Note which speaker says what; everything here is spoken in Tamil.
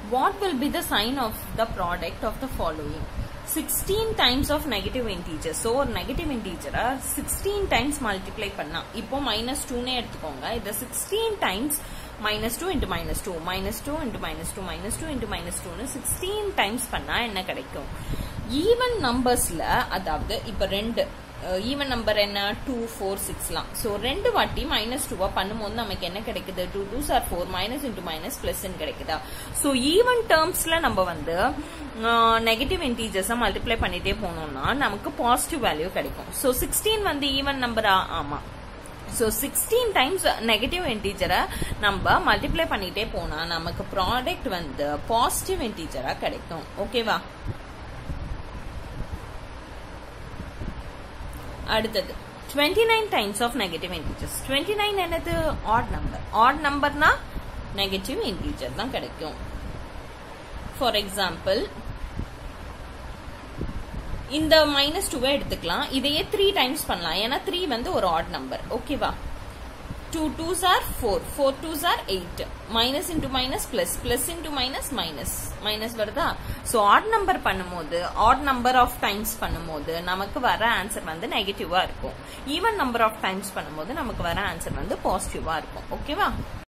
Speaker 1: what will be the sign of the product of the following sixteen times of negative integer so ஒரு நெகட்டிவ் இன்டீஜரை சிக்ஸ்டீன் டைம்ஸ் மல்டிப்ளை பண்ணா இப்போ மைனஸ் டூனே எடுத்துக்கோங்க இதை sixteen times minus two into minus two minus two into minus two minus two into minus டூன்னு சிக்ஸ்டீன் டைம்ஸ் பண்ணா என்ன கிடைக்கும் ஈவன் நம்பர்ஸ்ல அதாவது இப்ப ரெண்டு ஈவன் நம்பர் என்ன டூ ஃபோர் சிக்ஸ்லாம் ஸோ ரெண்டு வாட்டி மைனஸ் டூவா பண்ணும்போது நமக்கு என்ன கிடைக்குது two two sir four minus into minus plus கிடைக்குதா ஸோ ஈவன் டேர்ம்ஸ்ல நம்ம வந்து நெகட்டிவ் இன்டீஜர்ஸை மல்டிப்ளை பண்ணிட்டே போனோம்னா நமக்கு பாசிட்டிவ் வேல்யூ கிடைக்கும் ஸோ சிக்ஸ்டீன் வந்து ஈவன் நம்பரா ஆமா ஸோ சிக்ஸ்டீன் டைம்ஸ் நெகட்டிவ் இன்டீஜரை நம்ம மல்டிப்ளை பண்ணிட்டே போனா நமக்கு ப்ராடக்ட் வந்து பாசிட்டிவ் இன்டீஜரா கிடைக்கும் ஓகேவா அடுத்தது 29 nine times of negative integers twenty nine என்னது ஆட் நம்பர் ஆட் நம்பர்னா நெகட்டிவ் இன்டீஜர் தான் கிடைக்கும் ஃபார் எக்ஸாம்பிள் இந்த மைனஸ் டூவை எடுத்துக்கலாம் இதையே த்ரீ டைம்ஸ் பண்ணலாம் ஏன்னா த்ரீ வந்து ஒரு ஆட் நம்பர் ஓகேவா two twos are four four twos are eight minus into minus plus plus into minus minus minus வருதா ஸோ ஆட் நம்பர் பண்ணும்போது ஆட் நம்பர் ஆஃப் டைம்ஸ் பண்ணும்போது நமக்கு வர ஆன்சர் வந்து நெகட்டிவா இருக்கும் ஈவன் நம்பர் ஆஃப் டைம்ஸ் பண்ணும்போது நமக்கு வர ஆன்சர் வந்து பாசிட்டிவா இருக்கும் ஓகேவா